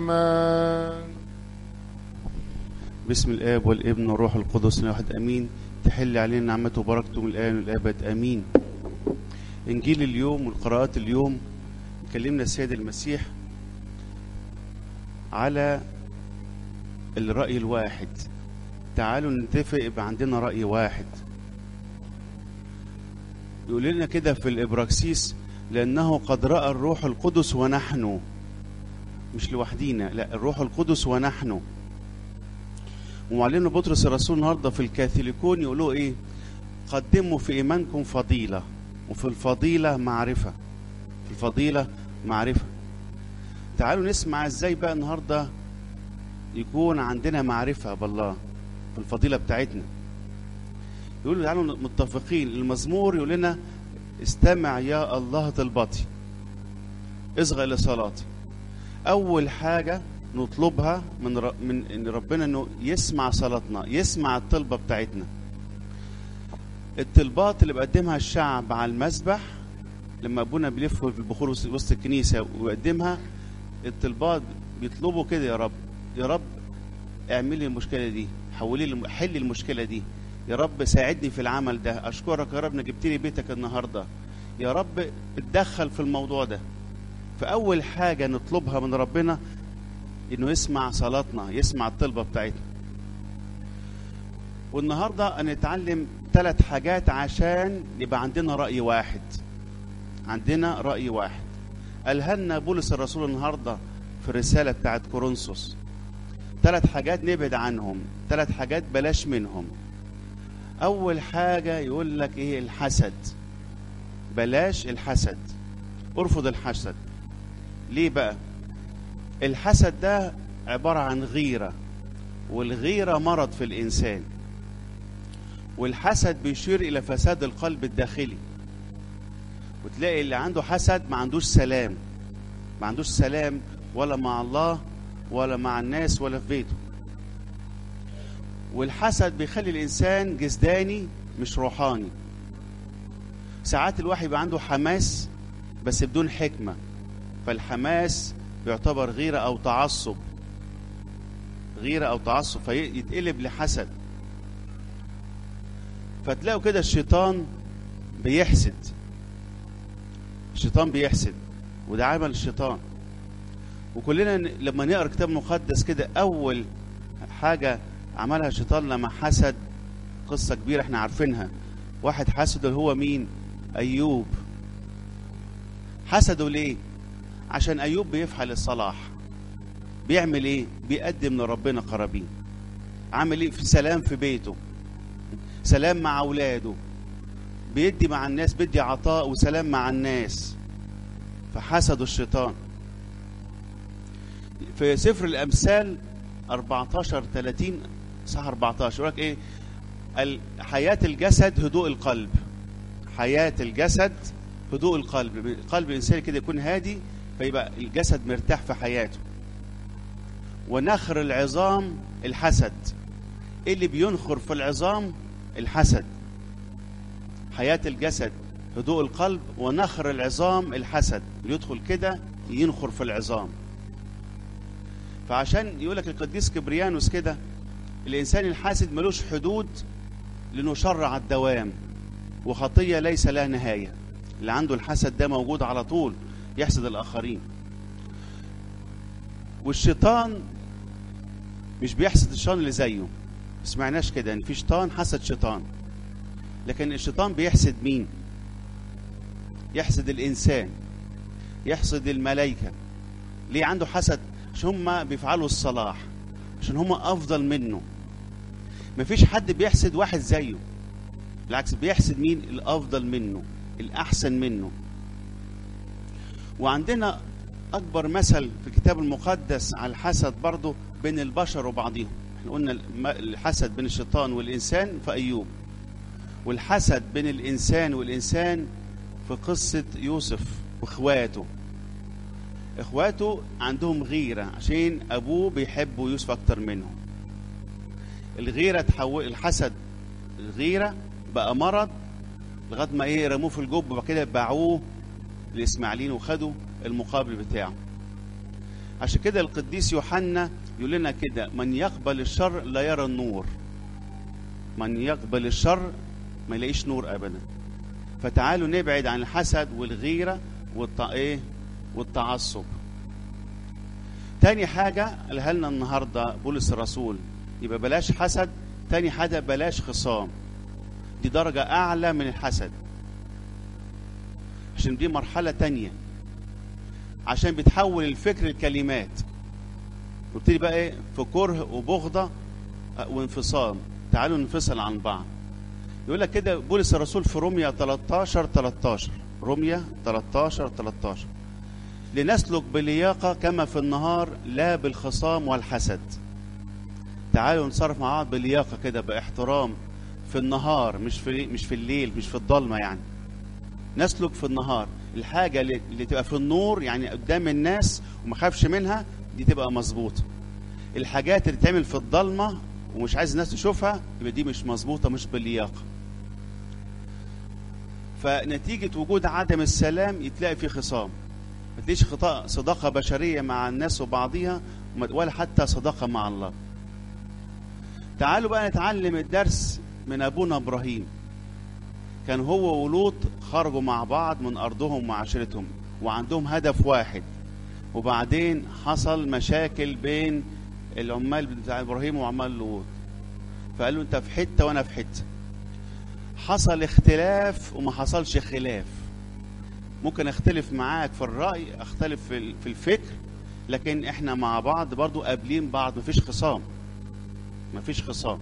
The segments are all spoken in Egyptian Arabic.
الزمان باسم الاب والابن والروح القدس واحد امين تحل علينا نعمته وبركته من الان والابد امين انجيل اليوم والقراءات اليوم كلمنا السيد المسيح على الراي الواحد تعالوا نتفق يبقى عندنا راي واحد يقول لنا كده في الابراكسيس لانه قد راى الروح القدس ونحن مش لوحدينا لا الروح القدس ونحن ومعلمنا بطرس الرسول النهارده في الكاثوليكون يقولوا ايه قدموا في ايمانكم فضيله وفي الفضيله معرفه في الفضيله معرفه تعالوا نسمع ازاي بقى النهارده يكون عندنا معرفه بالله في الفضيله بتاعتنا يقولوا تعالوا متفقين المزمور يقول لنا استمع يا الله طلبتي اصغى لصلاتي اول حاجه نطلبها من ر... من ان ربنا انه يسمع صلاتنا يسمع الطلبه بتاعتنا الطلبات اللي بقدمها الشعب على المسبح لما ابونا بيلف في البخور وسط الكنيسه ويقدمها الطلبات بيطلبوا كده يا رب يا رب اعمل لي المشكله دي حولي لي حل المشكله دي يا رب ساعدني في العمل ده اشكرك يا رب انك جبت لي بيتك النهارده يا رب اتدخل في الموضوع ده فاول حاجه نطلبها من ربنا انه يسمع صلاتنا يسمع الطلبه بتاعتنا والنهارده هنتعلم ثلاث حاجات عشان يبقى عندنا راي واحد عندنا راي واحد قالها لنا بولس الرسول النهارده في الرساله بتاعت كورنثوس ثلاث حاجات نبعد عنهم ثلاث حاجات بلاش منهم اول حاجه يقول لك ايه الحسد بلاش الحسد ارفض الحسد ليه بقى الحسد ده عبارة عن غيرة والغيرة مرض في الإنسان والحسد بيشير إلى فساد القلب الداخلي وتلاقي اللي عنده حسد ما عندوش سلام ما عندوش سلام ولا مع الله ولا مع الناس ولا في بيته والحسد بيخلي الإنسان جسداني مش روحاني ساعات الواحد يبقى عنده حماس بس بدون حكمة فالحماس يعتبر غيرة أو تعصب غيرة أو تعصب فيتقلب لحسد فتلاقوا كده الشيطان بيحسد الشيطان بيحسد وده عمل الشيطان وكلنا لما نقرا كتاب مقدس كده أول حاجة عملها الشيطان لما حسد قصة كبيرة احنا عارفينها واحد حسده هو مين أيوب حسده ليه عشان ايوب بيفعل الصلاح بيعمل ايه بيقدم لربنا قرابين عامل ايه في سلام في بيته سلام مع اولاده بيدي مع الناس بيدي عطاء وسلام مع الناس فحسدوا الشيطان في سفر الامثال 14 30 صح 14 يقول لك ايه حياه الجسد هدوء القلب حياه الجسد هدوء القلب قلب الانسان كده يكون هادي فيبقى الجسد مرتاح في حياته ونخر العظام الحسد ايه اللي بينخر في العظام الحسد حياة الجسد هدوء القلب ونخر العظام الحسد يدخل كده ينخر في العظام فعشان يقول لك القديس كبريانوس كده الانسان الحاسد ملوش حدود لانه شرع الدوام وخطيه ليس لها نهايه اللي عنده الحسد ده موجود على طول يحسد الآخرين والشيطان مش بيحسد الشيطان اللي زيه ما سمعناش كده ان في شيطان حسد شيطان لكن الشيطان بيحسد مين يحسد الانسان يحسد الملائكه ليه عنده حسد عشان هم بيفعلوا الصلاح عشان هم افضل منه مفيش حد بيحسد واحد زيه بالعكس بيحسد مين الافضل منه الاحسن منه وعندنا أكبر مثل في الكتاب المقدس على الحسد برضه بين البشر وبعضهم احنا قلنا الحسد بين الشيطان والإنسان في أيوب والحسد بين الإنسان والإنسان في قصة يوسف وإخواته إخواته عندهم غيرة عشان أبوه بيحبوا يوسف أكتر منهم الغيرة تحول الحسد الغيرة بقى مرض لغاية ما إيه رموه في الجب وبعد كده باعوه الإسماعيليين وخدوا المقابل بتاعه عشان كده القديس يوحنا يقول لنا كده من يقبل الشر لا يرى النور من يقبل الشر ما يلاقيش نور ابدا فتعالوا نبعد عن الحسد والغيره والط... ايه والتعصب تاني حاجه قالها لنا النهارده بولس الرسول يبقى بلاش حسد تاني حاجه بلاش خصام دي درجه اعلى من الحسد عشان دي مرحله تانية عشان بتحول الفكر لكلمات وابتدي بقى ايه في كره وبغضه وانفصام تعالوا ننفصل عن بعض يقول لك كده بولس الرسول في روميا 13 13 روميا 13 13 لنسلك بلياقة كما في النهار لا بالخصام والحسد تعالوا نتصرف مع بعض بلياقة كده باحترام في النهار مش في مش في الليل مش في الضلمة يعني نسلك في النهار الحاجة اللي, اللي تبقى في النور يعني قدام الناس وما خافش منها دي تبقى مظبوطة الحاجات اللي تعمل في الضلمة ومش عايز الناس تشوفها يبقى دي مش مظبوطة مش باللياقة فنتيجة وجود عدم السلام يتلاقي في خصام ما تلاقيش خطأ صداقة بشرية مع الناس وبعضيها ولا حتى صداقة مع الله تعالوا بقى نتعلم الدرس من أبونا إبراهيم كان هو ولوط خرجوا مع بعض من أرضهم وعشيرتهم وعندهم هدف واحد وبعدين حصل مشاكل بين العمال بتاع إبراهيم وعمال لوط فقال له أنت في حتة وأنا في حتة حصل اختلاف وما حصلش خلاف ممكن اختلف معاك في الرأي اختلف في الفكر لكن احنا مع بعض برضو قابلين بعض مفيش خصام مفيش خصام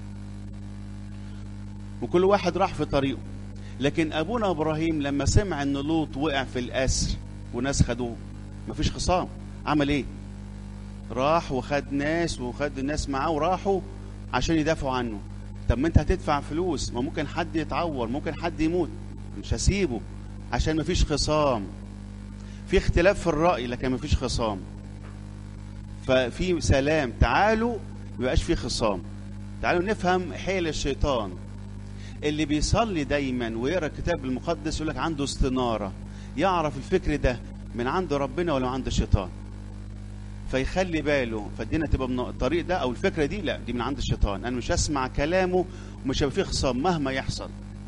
وكل واحد راح في طريقه لكن ابونا ابراهيم لما سمع ان لوط وقع في الاسر وناس خدوه مفيش خصام عمل ايه راح وخد ناس وخد الناس معاه وراحوا عشان يدافعوا عنه طب ما انت هتدفع فلوس ما ممكن حد يتعور ممكن حد يموت مش هسيبه عشان مفيش خصام في اختلاف في الرأي لكن مفيش خصام ففي سلام تعالوا ميبقاش في خصام تعالوا نفهم حيل الشيطان اللي بيصلي دايما ويقرا الكتاب المقدس يقول لك عنده استناره يعرف الفكر ده من عند ربنا ولا عند الشيطان فيخلي باله فالدنيا تبقى من الطريق ده او الفكره دي لا دي من عند الشيطان انا مش هسمع كلامه ومش هيبقى فيه خصام مهما يحصل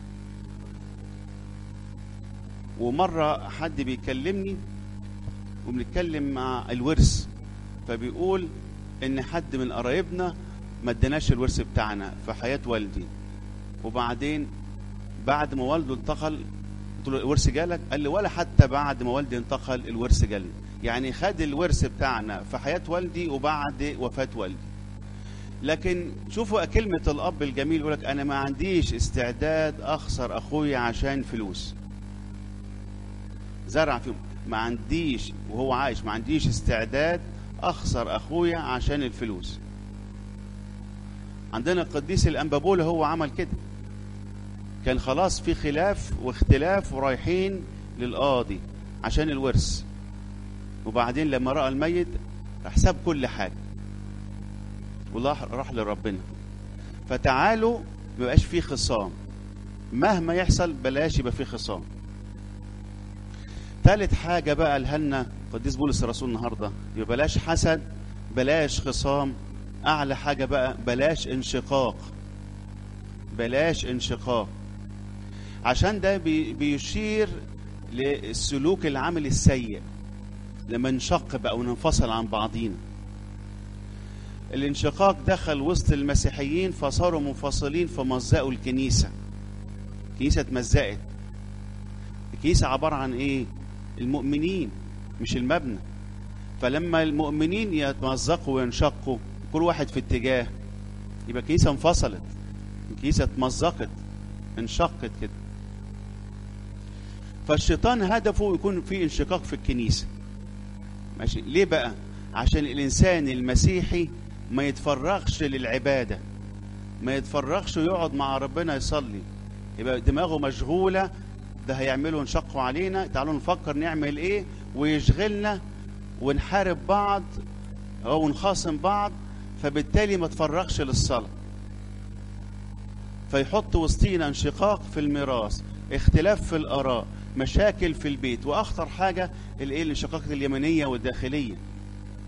ومره حد بيكلمني وبنتكلم مع الورث فبيقول ان حد من قرايبنا ما اداناش الورث بتاعنا في حياه والدي وبعدين بعد ما والده انتقل قلت له الورث جالك قال لي ولا حتى بعد ما والدي انتقل الورث جالي يعني خد الورث بتاعنا في حياة والدي وبعد وفاة والدي لكن شوفوا كلمة الأب الجميل يقول لك أنا ما عنديش استعداد أخسر أخويا عشان فلوس زرع فيهم ما عنديش وهو عايش ما عنديش استعداد أخسر أخويا عشان الفلوس عندنا القديس الأنبابولي هو عمل كده كان خلاص في خلاف واختلاف ورايحين للقاضي عشان الورث وبعدين لما رأى الميت راح ساب كل حاجة والله راح لربنا فتعالوا ما يبقاش فيه خصام مهما يحصل بلاش يبقى فيه خصام ثالث حاجة بقى قالها لنا قديس بولس الرسول النهاردة يبقى بلاش حسد بلاش خصام أعلى حاجة بقى بلاش انشقاق بلاش انشقاق عشان ده بي بيشير للسلوك العمل السيء لما نشق بقى وننفصل عن بعضينا الانشقاق دخل وسط المسيحيين فصاروا منفصلين فمزقوا الكنيسة الكنيسة اتمزقت الكنيسة عبارة عن ايه المؤمنين مش المبنى فلما المؤمنين يتمزقوا وينشقوا كل واحد في اتجاه يبقى الكنيسة انفصلت الكنيسة اتمزقت انشقت كده فالشيطان هدفه يكون في انشقاق في الكنيسة ماشي ليه بقى عشان الإنسان المسيحي ما يتفرغش للعبادة ما يتفرغش ويقعد مع ربنا يصلي يبقى دماغه مشغولة ده هيعملوا نشقوا علينا تعالوا نفكر نعمل ايه ويشغلنا ونحارب بعض او نخاصم بعض فبالتالي ما تفرغش للصلاة فيحط وسطينا انشقاق في الميراث اختلاف في الآراء مشاكل في البيت واخطر حاجه الايه الانشقاقات اليمنيه والداخليه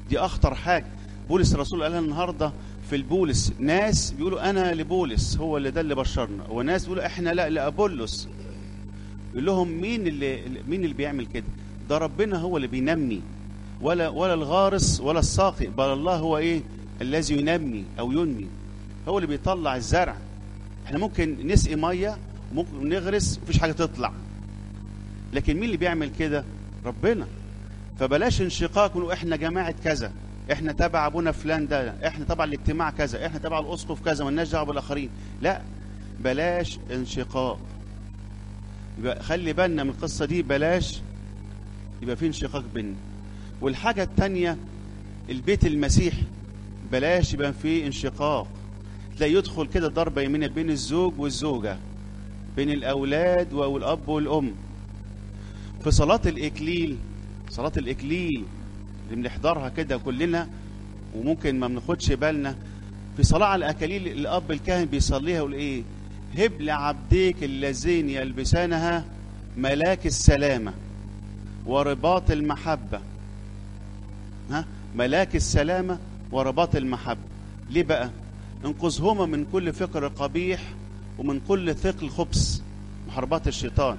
دي اخطر حاجه بولس الرسول قالها النهارده في البولس ناس بيقولوا انا لبولس هو اللي ده اللي بشرنا وناس بيقولوا احنا لا لابولس يقول لهم مين اللي مين اللي بيعمل كده ده ربنا هو اللي بينمي ولا ولا الغارس ولا الساقي بل الله هو ايه الذي ينمي او ينمي هو اللي بيطلع الزرع احنا ممكن نسقي ميه ممكن نغرس مفيش حاجه تطلع لكن مين اللي بيعمل كده ربنا فبلاش انشقاق ونقول احنا جماعه كذا احنا تبع ابونا فلان ده احنا تبع الاجتماع كذا احنا تبع الاسقف كذا مالناش دعوه بالاخرين لا بلاش انشقاق يبقى خلي بالنا من القصه دي بلاش يبقى في انشقاق بيننا والحاجه الثانيه البيت المسيحي بلاش يبقى فيه انشقاق تلاقي يدخل كده ضربه يمينه بين الزوج والزوجه بين الاولاد والاب والام في صلاه الاكليل صلاه الاكليل اللي بنحضرها كده كلنا وممكن ما بناخدش بالنا في صلاه على الاكاليل الاب الكاهن بيصليها يقول ايه هب لعبديك اللذين يلبسانها ملاك السلامه ورباط المحبه ها ملاك السلامه ورباط المحبه ليه بقى انقذهما من كل فكر قبيح ومن كل ثقل خبث محاربات الشيطان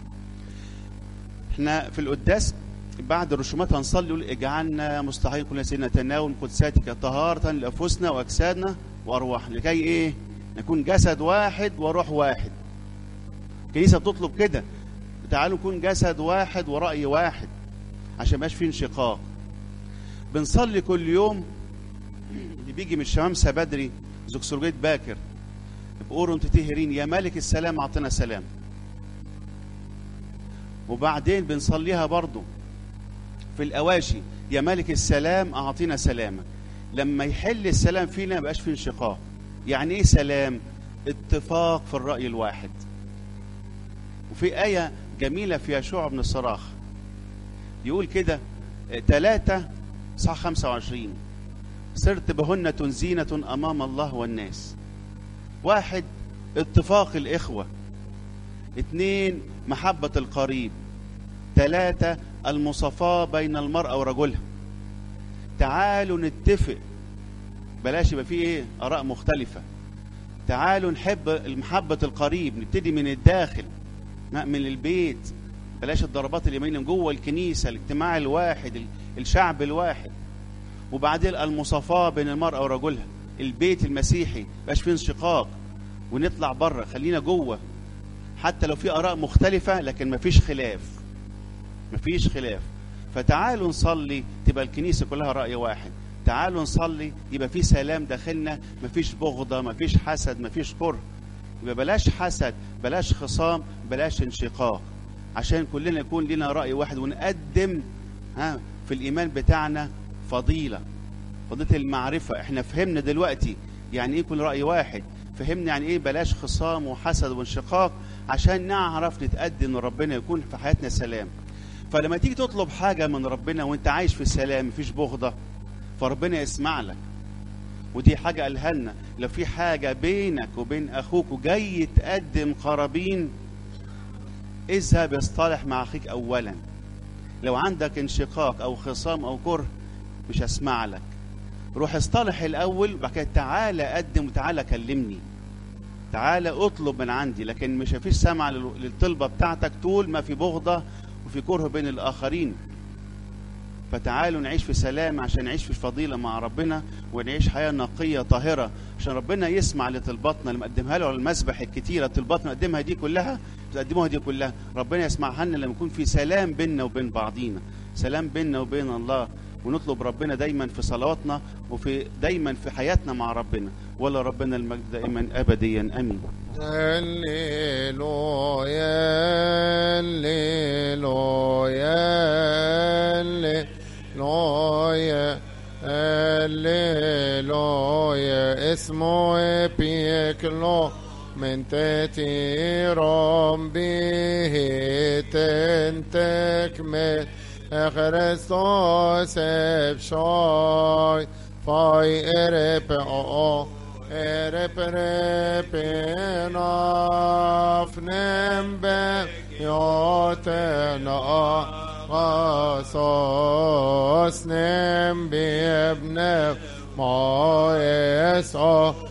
احنا في القداس بعد الرسومات هنصلي يقول اجعلنا مستحقين كل سنة نتناول قدساتك طهارة لأنفسنا وأجسادنا وأرواحنا لكي إيه؟ نكون جسد واحد وروح واحد. الكنيسة بتطلب كده تعالوا نكون جسد واحد ورأي واحد عشان ما فيه انشقاق. بنصلي كل يوم اللي بيجي من الشمامسة بدري زوكسورجيت باكر بقولوا انتوا تهرين يا ملك السلام اعطنا سلام. وبعدين بنصليها برضه في الأواشي يا ملك السلام أعطينا سلامك لما يحل السلام فينا ما في انشقاق يعني إيه سلام اتفاق في الرأي الواحد وفي آية جميلة في يشوع بن الصراخ يقول كده ثلاثة صح 25 صرت بهنة زينة أمام الله والناس واحد اتفاق الإخوة اثنين محبة القريب ثلاثة المصافاة بين المرأة ورجلها تعالوا نتفق بلاش يبقى فيه ايه آراء مختلفة تعالوا نحب محبة القريب نبتدي من الداخل من البيت بلاش الضربات اللي بين جوه الكنيسة الاجتماع الواحد الشعب الواحد وبعدين المصافاة بين المرأة ورجلها البيت المسيحي بقاش فيه انشقاق ونطلع بره خلينا جوه حتى لو في آراء مختلفة لكن مفيش خلاف مفيش خلاف فتعالوا نصلي تبقى الكنيسة كلها رأي واحد تعالوا نصلي يبقى في سلام داخلنا مفيش بغضة مفيش حسد مفيش كره يبقى بلاش حسد بلاش خصام بلاش انشقاق عشان كلنا يكون لنا رأي واحد ونقدم ها في الإيمان بتاعنا فضيلة فضيلة المعرفة احنا فهمنا دلوقتي يعني ايه كل رأي واحد فهمنا يعني ايه بلاش خصام وحسد وانشقاق عشان نعرف نتقدم لربنا يكون في حياتنا سلام فلما تيجي تطلب حاجة من ربنا وانت عايش في سلام مفيش بغضة فربنا يسمع لك ودي حاجة قالها لنا لو في حاجة بينك وبين أخوك وجاي تقدم قرابين اذهب اصطلح مع أخيك أولا لو عندك انشقاق أو خصام أو كره مش هسمع لك روح اصطلح الأول وبعد كده تعالى قدم وتعالى كلمني تعالى اطلب من عندي لكن مش هفيش سمع للطلبة بتاعتك طول ما في بغضة وفي كره بين الآخرين فتعالوا نعيش في سلام عشان نعيش في فضيلة مع ربنا ونعيش حياة نقية طاهرة عشان ربنا يسمع لطلباتنا اللي مقدمها له على المسبح الكتيرة طلبات مقدمها دي كلها تقدموها دي كلها ربنا يسمعها لنا لما يكون في سلام بيننا وبين بعضينا سلام بيننا وبين الله ونطلب ربنا دايما في صلواتنا وفي دايما في حياتنا مع ربنا ولا ربنا المجد دائما ابديا امين هللويا هللويا هللويا هللويا اسمه بيكلو من تتيرم به تنتكمل Χριστός ευσόι, φάι ερεπε ο, ερεπρεπε να φνέμπε, ιωτένα, قصص نم بابن ما يسعى